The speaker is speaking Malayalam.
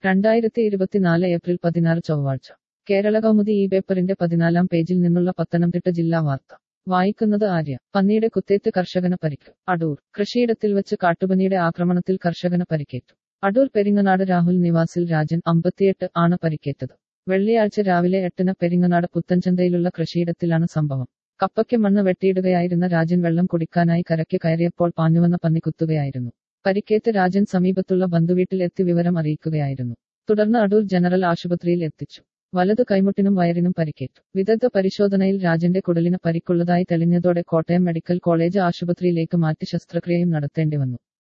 രണ്ടായിരത്തി ഇരുപത്തിനാല് ഏപ്രിൽ പതിനാറ് ചൊവ്വാഴ്ച കേരള കൗമുദി ഈ പേപ്പറിന്റെ പതിനാലാം പേജിൽ നിന്നുള്ള പത്തനംതിട്ട ജില്ലാ വാർത്ത വായിക്കുന്നത് ആര്യ പന്നിയുടെ കുത്തേറ്റ് കർഷകന് പരിക്ക് അടൂർ കൃഷിയിടത്തിൽ വെച്ച് കാട്ടുപന്നിയുടെ ആക്രമണത്തിൽ കർഷകന് പരിക്കേറ്റു അടൂർ പെരിങ്ങനാട് രാഹുൽ നിവാസിൽ രാജൻ അമ്പത്തിയെട്ട് ആണ് പരിക്കേറ്റത് വെള്ളിയാഴ്ച രാവിലെ എട്ടിന് പെരിങ്ങനാട് പുത്തൻചന്തയിലുള്ള കൃഷിയിടത്തിലാണ് സംഭവം കപ്പയ്ക്ക് മണ്ണ് വെട്ടിയിടുകയായിരുന്ന രാജൻ വെള്ളം കുടിക്കാനായി കരയ്ക്ക് കയറിയപ്പോൾ പാഞ്ഞുവന്ന പന്നി കുത്തുകയായിരുന്നു പരിക്കേറ്റ് രാജൻ സമീപത്തുള്ള ബന്ധുവീട്ടിൽ എത്തി വിവരം അറിയിക്കുകയായിരുന്നു തുടർന്ന് അടൂർ ജനറൽ ആശുപത്രിയിൽ എത്തിച്ചു വലതു കൈമുട്ടിനും വയറിനും പരിക്കേറ്റു വിദഗ്ധ പരിശോധനയിൽ രാജന്റെ കുടലിന് പരിക്കുള്ളതായി തെളിഞ്ഞതോടെ കോട്ടയം മെഡിക്കൽ കോളേജ് ആശുപത്രിയിലേക്ക് മാറ്റി ശസ്ത്രക്രിയയും നടത്തേണ്ടി വന്നു